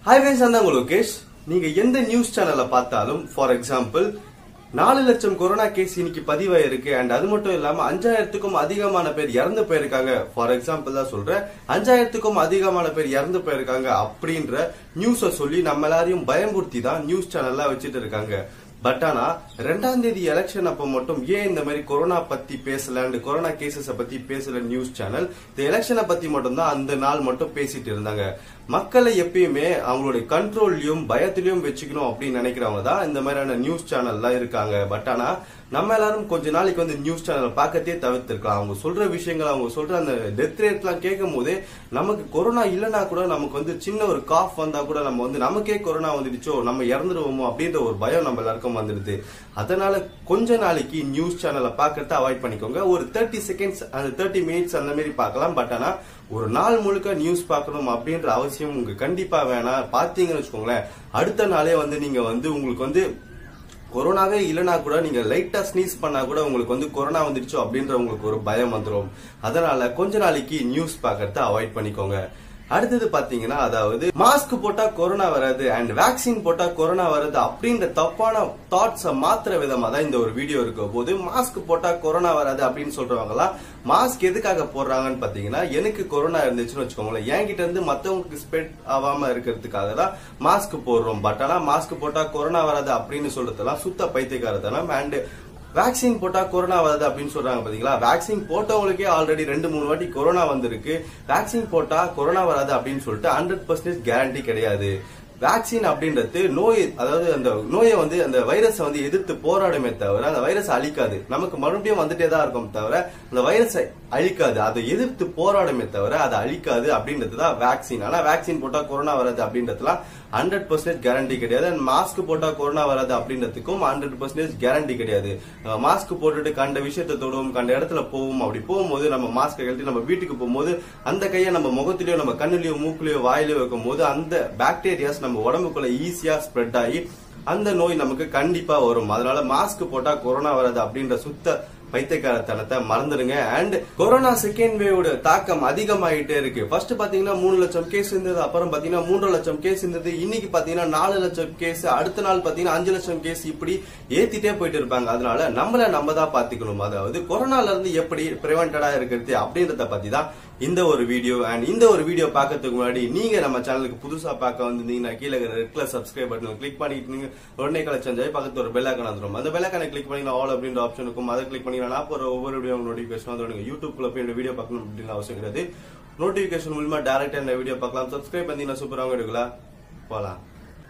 hi friends அந்த உங்க லோகேஷ் நீங்க எந்த நியூஸ் சேனலை பார்த்தாலும் ஃபார் எக்ஸாம்பிள் நாலு லட்சம் கொரோனா கேஸ் இன்னைக்கு பதிவாயிருக்கு அண்ட் அது மட்டும் இல்லாம அஞ்சாயிரத்துக்கும் அதிகமான பேர் இறந்து போயிருக்காங்க ஃபார் எக்ஸாம்பிள் தான் சொல்றேன் அஞ்சாயிரத்துக்கும் அதிகமான பேர் இறந்து போயிருக்காங்க அப்படின்ற நியூஸ சொல்லி நம்ம எல்லாரையும் பயமுறுத்தி தான் நியூஸ் சேனல்லாம் வச்சுட்டு இருக்காங்க பட் ஆனா ரெண்டாம் தேதி எலெக்ஷன் அப்ப மட்டும் ஏன் இந்த மாதிரி கொரோனா பத்தி பேசல அண்ட் கொரோனா கேசஸ பத்தி பேசல நியூஸ் சேனல் இந்த எலெக்ஷனை பத்தி மட்டும் தான் அந்த நாள் மட்டும் பேசிட்டு இருந்தாங்க மக்களை எப்பயுமே அவங்களுடைய கண்ட்ரோல்லையும் பயத்திலையும் வச்சுக்கணும் அப்படின்னு நினைக்கிறவங்க தான் இந்த மாதிரியான நியூஸ் சேனல்லாம் இருக்காங்க பட் ஆனா நம்ம எல்லாரும் கொஞ்ச நாளைக்கு வந்து நியூஸ் சேனல் பார்க்கத்தே தவிர்த்திருக்கலாம் அவங்க சொல்ற விஷயங்கள் அவங்க சொல்ற அந்த டெத் ரேட்லாம் கேட்கும் போதே நமக்கு கொரோனா இல்லைன்னா கூட நமக்கு வந்து சின்ன ஒரு காஃப் வந்தா கூட நம்ம வந்து நமக்கே கொரோனா வந்துடுச்சோ நம்ம இறந்துருவோமோ அப்படின்ற ஒரு பயம் நம்ம எல்லாருக்கும் வந்துடுது அதனால கொஞ்ச நாளைக்கு நியூஸ் சேனலை பார்க்கறத அவாய்ட் பண்ணிக்கோங்க ஒரு தேர்ட்டி செகண்ட்ஸ் அந்த தேர்ட்டி மினிட்ஸ் அந்த மாதிரி பார்க்கலாம் பட் ஆனா ஒரு நாள் முழுக்க நியூஸ் பார்க்கணும் அப்படின்ற அவசியம் உங்களுக்கு கண்டிப்பா வேணாம் பாத்தீங்கன்னு வச்சுக்கோங்களேன் அடுத்த நாளே வந்து நீங்க வந்து உங்களுக்கு வந்து கொரோனாவே இல்லைனா கூட நீங்க லைட்டா ஸ்னீஸ் பண்ணா கூட உங்களுக்கு வந்து கொரோனா வந்துடுச்சோ அப்படின்ற உங்களுக்கு ஒரு பயம் வந்துடும் அதனால கொஞ்ச நாளைக்கு நியூஸ் பார்க்கறத அவாய்ட் பண்ணிக்கோங்க அடுத்தது பாத்தீங்கன்னா அதாவது மாஸ்க் போட்டா கொரோனா வராது அண்ட் வேக்சின் போட்டா கொரோனா வராது அப்படின்ற தப்பான தாட்ஸ மாத்திர விதமா தான் இந்த ஒரு வீடியோ இருக்க போது மாஸ்க் போட்டா கொரோனா வராது அப்படின்னு சொல்றவங்க எல்லாம் மாஸ்க் எதுக்காக போடுறாங்கன்னு பாத்தீங்கன்னா எனக்கு கொரோனா இருந்துச்சுன்னு வச்சுக்கோங்களேன் என்கிட்ட இருந்து மத்தவங்களுக்கு ஸ்ப்ரெட் ஆகாம இருக்கிறதுக்காக தான் மாஸ்க் போடுறோம் பட் ஆனா மாஸ்க் போட்டா கொரோனா வராது அப்படின்னு சொல்றதெல்லாம் சுத்த பைத்தியக்காரத்தனம் அண்ட் வேக்சின் போட்டா கொரோனா வருது அப்படின்னு சொல்றாங்க பாத்தீங்களா வேக்சின் போட்டவங்களுக்கே ஆல்ரெடி ரெண்டு மூணு வாட்டி கொரோனா வந்திருக்கு வேக்சின் போட்டா கொரோனா வராது அப்படின்னு சொல்லிட்டு ஹண்ட்ரட் பர்சன்டேஜ் கேரண்டி கிடையாது வேக்சின் அப்படின்றது நோய் அதாவது அந்த நோயை வந்து அந்த வைரஸை வந்து எதிர்த்து போராடுமே தவிர அந்த வைரஸ் அழிக்காது நமக்கு மறுபடியும் வந்துட்டே தான் இருக்கும் தவிர அந்த வைரஸை அழிக்காது அதை எதிர்த்து போராடுமே தவிர அதை அழிக்காது அப்படின்றது தான் வேக்சின் ஆனா வேக்சின் போட்டா கொரோனா வராது அப்படின்றதுலாம் ஹண்ட்ரட் பர்சன்டேஜ் கேரண்டி கிடையாது அண்ட் மாஸ்க் போட்டா கொரோனா வராது அப்படின்றதுக்கும் ஹண்ட்ரட் பர்சன்டேஜ் கேரண்டி கிடையாது மாஸ்க் போட்டுட்டு கண்ட விஷயத்தை தொடுவோம் கண்ட இடத்துல போவோம் அப்படி போகும்போது நம்ம மாஸ்க் கழட்டி நம்ம வீட்டுக்கு போகும்போது அந்த கையை நம்ம முகத்திலயோ நம்ம கண்ணுலயோ மூக்குலயோ வாயிலயோ வைக்கும் போது அந்த பாக்டீரியாஸ் நம்ம உடம்புக்குள்ள ஈஸியா ஸ்ப்ரெட் ஆகி அந்த நோய் நமக்கு கண்டிப்பா வரும் அதனால மாஸ்க் போட்டா கொரோனா வராது அப்படின்ற சுத்த பைத்தியக்காரத்தனத்தை மறந்துடுங்க அண்ட் கொரோனா செகண்ட் வேவோட தாக்கம் அதிகமாயிட்டே இருக்கு ஃபர்ஸ்ட் பாத்தீங்கன்னா மூணு லட்சம் கேஸ் இருந்தது அப்புறம் பாத்தீங்கன்னா மூன்று லட்சம் கேஸ் இருந்தது இன்னைக்கு பாத்தீங்கன்னா நாலு லட்சம் கேஸ் அடுத்த நாள் பாத்தீங்கன்னா அஞ்சு லட்சம் கேஸ் இப்படி ஏத்திட்டே போயிட்டு இருப்பாங்க அதனால நம்மள நம்ம தான் பாத்துக்கணும் அதாவது கொரோனால இருந்து எப்படி பிரிவென்டடா இருக்கிறது அப்படின்றத பத்தி தான் இந்த ஒரு வீடியோ அண்ட் இந்த ஒரு வீடியோ பார்க்கறதுக்கு முன்னாடி நீங்க நம்ம சேனலுக்கு புதுசா பார்க்க வந்திருந்தீங்கன்னா கீழே red colour subscribe button click பண்ணிட்டு நீங்க உடனே கலெக்ஷன் பக்கத்து ஒரு பெல்லாக்கன் வந்துடும் அந்த பெல்லாக்கனை கிளிக் பண்ணி ஆல் அப்படின்ற ஆப்ஷன் இருக்கும் அதை கிளிக் பண்ணி நான் போற ஒவ்வொரு வீடியோ நோட்டிபிகேஷன் வந்து யூடியூப்ல போய் இந்த வீடியோ பார்க்கணும் அப்படின்னு அவசியம் கிடையாது நோட்டிபிகேஷன் மூலமா டேரக்டா இந்த வீடியோ பார்க்கலாம் சப்ஸ்கிரைப் பண்ணீங்கன்னா சூப்பராக எடுக்கலாம் போலாம்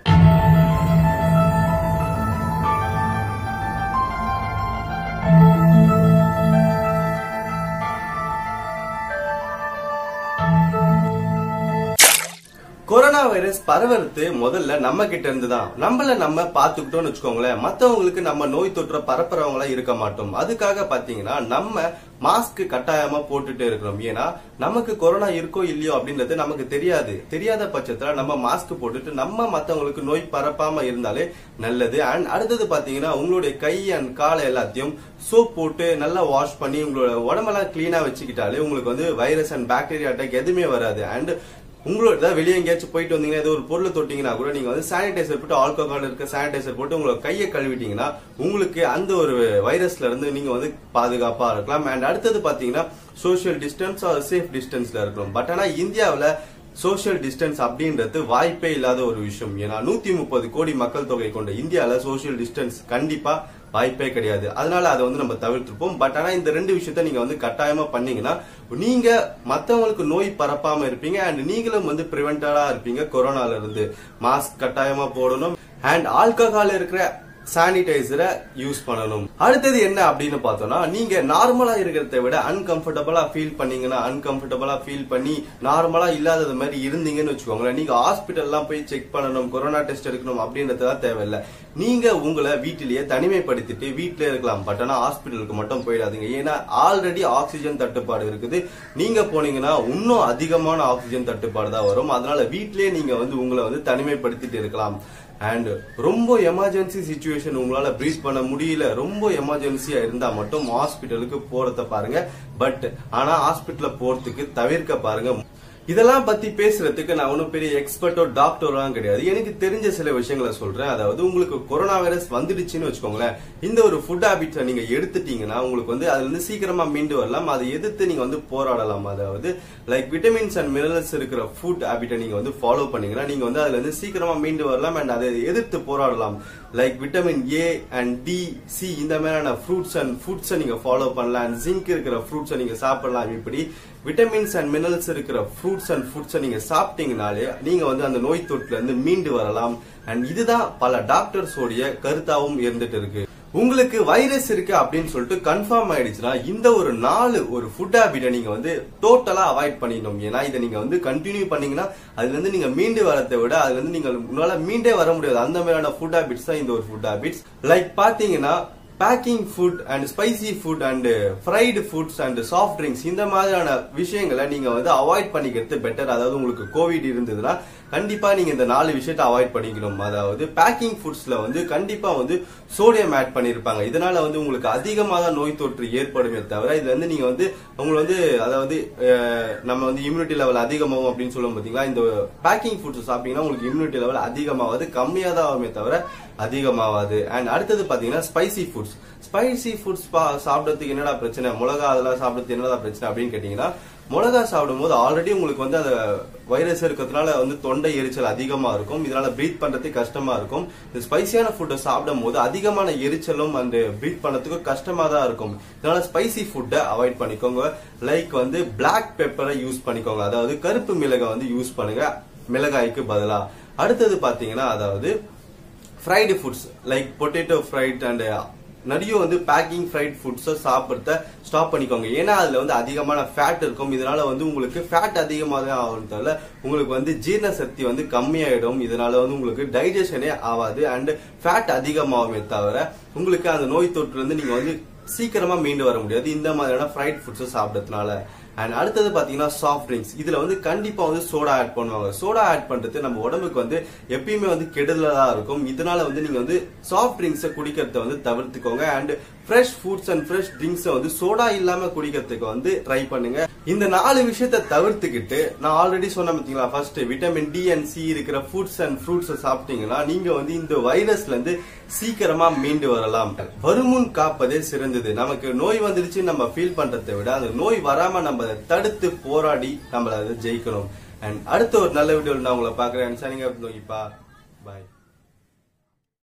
கொரோனா வைரஸ் பரவறது முதல்ல நம்ம கிட்ட இருந்து தான் நம்மள நம்ம பாத்துக்கிட்டோம்னு வச்சுக்கோங்களேன் மத்தவங்களுக்கு நம்ம நோய் தொற்ற பரப்புறவங்களா இருக்க மாட்டோம் அதுக்காக பாத்தீங்கன்னா நம்ம மாஸ்க் கட்டாயமா போட்டுட்டே இருக்கிறோம் ஏன்னா நமக்கு கொரோனா இருக்கோ இல்லையோ அப்படின்றது நமக்கு தெரியாது தெரியாத பட்சத்துல நம்ம மாஸ்க் போட்டுட்டு நம்ம மத்தவங்களுக்கு நோய் பரப்பாம இருந்தாலே நல்லது அண்ட் அடுத்தது பாத்தீங்கன்னா உங்களுடைய கை அண்ட் காலை எல்லாத்தையும் சோப் போட்டு நல்லா வாஷ் பண்ணி உங்களோட உடம்பெல்லாம் கிளீனா வச்சுக்கிட்டாலே உங்களுக்கு வந்து வைரஸ் அண்ட் பாக்டீரியா அட்டாக் எதுவுமே வராது அண்ட் உங்களோட ஏதாவது வெளியே எங்கேயாச்சும் போயிட்டு வந்தீங்கன்னா ஏதோ ஒரு பொருள் தொட்டீங்கன்னா கூட நீங்க வந்து சானிடைசர் போட்டு ஆல்கஹால் இருக்க சானிடைசர் போட்டு உங்களோட கையை கழுவிட்டீங்கன்னா உங்களுக்கு அந்த ஒரு வைரஸ்ல இருந்து நீங்க வந்து பாதுகாப்பா இருக்கலாம் அண்ட் அடுத்தது பாத்தீங்கன்னா சோஷியல் டிஸ்டன்ஸ் ஆர் சேஃப் டிஸ்டன்ஸ்ல இருக்கலாம் பட் ஆனா இந்தியாவுல சோஷியல் டிஸ்டன்ஸ் அப்படின்றது வாய்ப்பே இல்லாத ஒரு விஷயம் ஏன்னா நூத்தி முப்பது கோடி மக்கள் தொகை கொண்ட இந்தியால சோஷியல் டிஸ்டன்ஸ் கண்டிப்பா வாய்ப்பே கிடையாது அதனால அதை வந்து நம்ம தவிர்த்திருப்போம் பட் ஆனா இந்த ரெண்டு விஷயத்த நீங்க வந்து கட்டாயமா பண்ணீங்கன்னா நீங்க மத்தவங்களுக்கு நோய் பரப்பாம இருப்பீங்க அண்ட் நீங்களும் வந்து பிரிவென்டடா இருப்பீங்க கொரோனால இருந்து மாஸ்க் கட்டாயமா போடணும் அண்ட் ஆல்கஹால் இருக்கிற சானிடைசரை யூஸ் பண்ணணும் அடுத்தது என்ன அப்படின்னு பார்த்தோம்னா நீங்க நார்மலா இருக்கிறத விட அன்கம்ஃபர்டபுளா ஃபீல் பண்ணீங்கன்னா அன்கம்ஃபர்டபுளா ஃபீல் பண்ணி நார்மலா இல்லாதது மாதிரி இருந்தீங்கன்னு வச்சுக்கோங்களேன் நீங்க ஹாஸ்பிட்டல்லாம் போய் செக் பண்ணணும் கொரோனா டெஸ்ட் எடுக்கணும் அப்படின்றதுதான் தேவையில்லை நீங்க உங்களை வீட்டிலேயே தனிமைப்படுத்திட்டு வீட்டிலே இருக்கலாம் பட் ஆனா ஹாஸ்பிட்டலுக்கு மட்டும் போயிடாதீங்க ஏன்னா ஆல்ரெடி ஆக்சிஜன் தட்டுப்பாடு இருக்குது நீங்க போனீங்கன்னா இன்னும் அதிகமான ஆக்சிஜன் தட்டுப்பாடு தான் வரும் அதனால வீட்டிலேயே நீங்க வந்து உங்களை வந்து தனிமைப்படுத்திட்டு இருக்கலாம் அண்ட் ரொம்ப எமர்ஜென்சி சுச்சுவேஷன் உங்களால ப்ரீத் பண்ண முடியல ரொம்ப எமர்ஜென்சியா இருந்தா மட்டும் ஹாஸ்பிட்டலுக்கு போறத பாருங்க பட் ஆனா ஹாஸ்பிட்டல போறதுக்கு தவிர்க்க பாருங்க இதெல்லாம் பத்தி பேசுறதுக்கு நான் ஒன்றும் பெரிய எக்ஸ்பர்ட்டோ டாக்டரோலாம் கிடையாது எனக்கு தெரிஞ்ச சில விஷயங்களை சொல்றேன் அதாவது உங்களுக்கு கொரோனா வைரஸ் வந்துடுச்சுன்னு வச்சுக்கோங்களேன் இந்த ஒரு ஃபுட் ஹேபிட்ஸை நீங்க எடுத்துட்டீங்கன்னா உங்களுக்கு வந்து அதுல இருந்து சீக்கிரமா மீண்டு வரலாம் அதை எதிர்த்து நீங்க வந்து போராடலாம் அதாவது லைக் விட்டமின்ஸ் அண்ட் மினரல்ஸ் இருக்கிற ஃபுட் ஹேபிட்டை நீங்க வந்து ஃபாலோ பண்ணீங்கன்னா நீங்க வந்து அதுல இருந்து சீக்கிரமா மீண்டு வரலாம் அண்ட் அதை எதிர்த்து போராடலாம் like vitamin A and D C இந்த மாதிரியான ஃப்ரூட்ஸ் அண்ட் ஃபுட்ஸை நீங்க ஃபாலோ பண்ணலாம் அண்ட் ஜிங்க் இருக்கிற ஃப்ரூட்ஸை நீங்க சாப்பிடலாம் இப்படி விட்டமின்ஸ் அண்ட் மினரல்ஸ் இருக்கிற ஃப்ரூட்ஸ் அண்ட் ஃபுட்ஸை நீங்க சாப்பிட்டீங்கனாலே நீங்க வந்து அந்த நோய் தொற்றுல இருந்து மீண்டு வரலாம் அண்ட் இதுதான் பல டாக்டர்ஸோடைய கருத்தாவும் இருந்துட்டு இருக்கு உங்களுக்கு வைரஸ் இருக்கு அப்படின்னு சொல்லிட்டு கன்ஃபார்ம் ஆயிடுச்சுன்னா இந்த ஒரு நாலு ஒரு ஃபுட் ஹேபிட்டை நீங்க வந்து டோட்டலா அவாய்ட் பண்ணிடணும் ஏன்னா இதை நீங்க வந்து கண்டினியூ பண்ணீங்கன்னா அதுல இருந்து நீங்க மீண்டு வரதை விட அதுல இருந்து நீங்க உங்களால மீண்டே வர முடியாது அந்த மாதிரியான ஃபுட் ஹேபிட்ஸ் தான் இந்த ஒரு ஃபுட் ஹேபிட்ஸ் லைக் பாத்தீங்கன்னா packing food and spicy food and fried foods and soft drinks இந்த மாதிரியான விஷயங்களை நீங்க வந்து அவாய்ட் பண்ணிக்கிறது பெட்டர் அதாவது உங்களுக்கு கோவிட் இருந்ததுன்னா கண்டிப்பா நீங்க இந்த நாலு விஷயத்தை அவாய்ட் பண்ணிக்கணும் அதாவது பேக்கிங் ஃபுட்ஸ்ல வந்து கண்டிப்பா வந்து சோடியம் ஆட் பண்ணிருப்பாங்க இதனால வந்து உங்களுக்கு அதிகமாக தான் நோய் தொற்று ஏற்படுமே தவிர இதுல இருந்து நீங்க வந்து உங்களை வந்து அதாவது அஹ், நம்ம வந்து இம்யூனிட்டி லெவல் அதிகமாகும் அப்படின்னு சொல்லும் பாத்தீங்களா இந்த பேக்கிங் ஃபுட்ஸ் சாப்பிட்டீங்கன்னா உங்களுக்கு இம்யூனிட்டி லெவல் அதிகமாகாது கம்மியா தான் ஆகுமே தவிர அதிகமாகாது அண்ட் அடுத்தது பாத்தீங்கன்னா ஸ்பைசி ஃபுட்ஸ் ஸ்பைசி ஃபுட்ஸ் சாப்பிடறதுக்கு என்னடா பிரச்சனை மிளகா அதெல்லாம் சாப்பிடறதுக்கு என்னடா பிரச்சனை அப்படின்னு கேட்டீங்கன்னா மிளகா சாப்பிடும்போது ஆல்ரெடி உங்களுக்கு வந்து அந்த வைரஸ் இருக்கிறதுனால வந்து தொண்டை எரிச்சல் அதிகமா இருக்கும் இதனால பிரீத் பண்றதுக்கு கஷ்டமா இருக்கும் இந்த ஸ்பைசியான ஃபுட்டை சாப்பிடும் போது அதிகமான எரிச்சலும் அந்த பிரீத் பண்ணதுக்கு கஷ்டமா தான் இருக்கும் இதனால ஸ்பைசி ஃபுட்டை அவாய்ட் பண்ணிக்கோங்க லைக் வந்து பிளாக் பெப்பரை யூஸ் பண்ணிக்கோங்க அதாவது கருப்பு மிளகாய் வந்து யூஸ் பண்ணுங்க மிளகாய்க்கு பதிலா அடுத்தது பாத்தீங்கன்னா அதாவது fried foods like potato fried and நிறைய வந்து பேக்கிங் ஃப்ரைட் ஃபுட்ஸை சாப்பிட்றத ஸ்டாப் பண்ணிக்கோங்க ஏன்னா அதுல வந்து அதிகமான ஃபேட் இருக்கும் இதனால வந்து உங்களுக்கு ஃபேட் அதிகமாக தான் ஆகும் தவிர உங்களுக்கு வந்து ஜீரண சக்தி வந்து கம்மியாயிடும் இதனால வந்து உங்களுக்கு டைஜஷனே ஆகாது அண்ட் ஃபேட் அதிகமாகுமே தவிர உங்களுக்கு அந்த நோய் தொற்றுல இருந்து நீங்க வந்து சீக்கிரமா மீண்டு வர முடியாது இந்த மாதிரியான ஃப்ரைட் ஃபுட்ஸை சாப்பிடறதுனால அண்ட் அடுத்தது பாத்தீங்கன்னா சாஃப்ட் ட்ரிங்க்ஸ் இதுல வந்து கண்டிப்பா வந்து சோடா ஆட் பண்ணுவாங்க சோடா ஆட் பண்றது நம்ம உடம்புக்கு வந்து எப்பயுமே வந்து கெடுதலா இருக்கும் இதனால வந்து நீங்க வந்து சாஃப்ட் ட்ரிங்க்ஸை குடிக்கிறத வந்து தவிர்த்துக்கோங்க and fresh foods and fresh ட்ரிங்க்ஸை வந்து சோடா இல்லாம குடிக்கிறதுக்கு வந்து ட்ரை பண்ணுங்க இந்த நாலு விஷயத்தை தவிர்த்துக்கிட்டு நான் ஆல்ரெடி சொன்ன பாத்தீங்களா first vitamin D and C இருக்கிற ஃபுட்ஸ் அண்ட் ஃப்ரூட்ஸ் சாப்பிட்டீங்கன்னா நீங்க வந்து இந்த வைரஸ்ல இருந்து சீக்கிரமா மீண்டு வரலாம் வருமுன் காப்பதே சிறந்தது நமக்கு நோய் வந்துருச்சு நம்ம ஃபீல் பண்றதை விட அந்த நோய் வராம நம்ம அதை தடுத்து போராடி நம்மள அதை ஜெயிக்கணும் அண்ட் அடுத்த ஒரு நல்ல வீடியோவில் நான் உங்களை பாக்குறேன் சரிங்க நோக்கிப்பா பாய்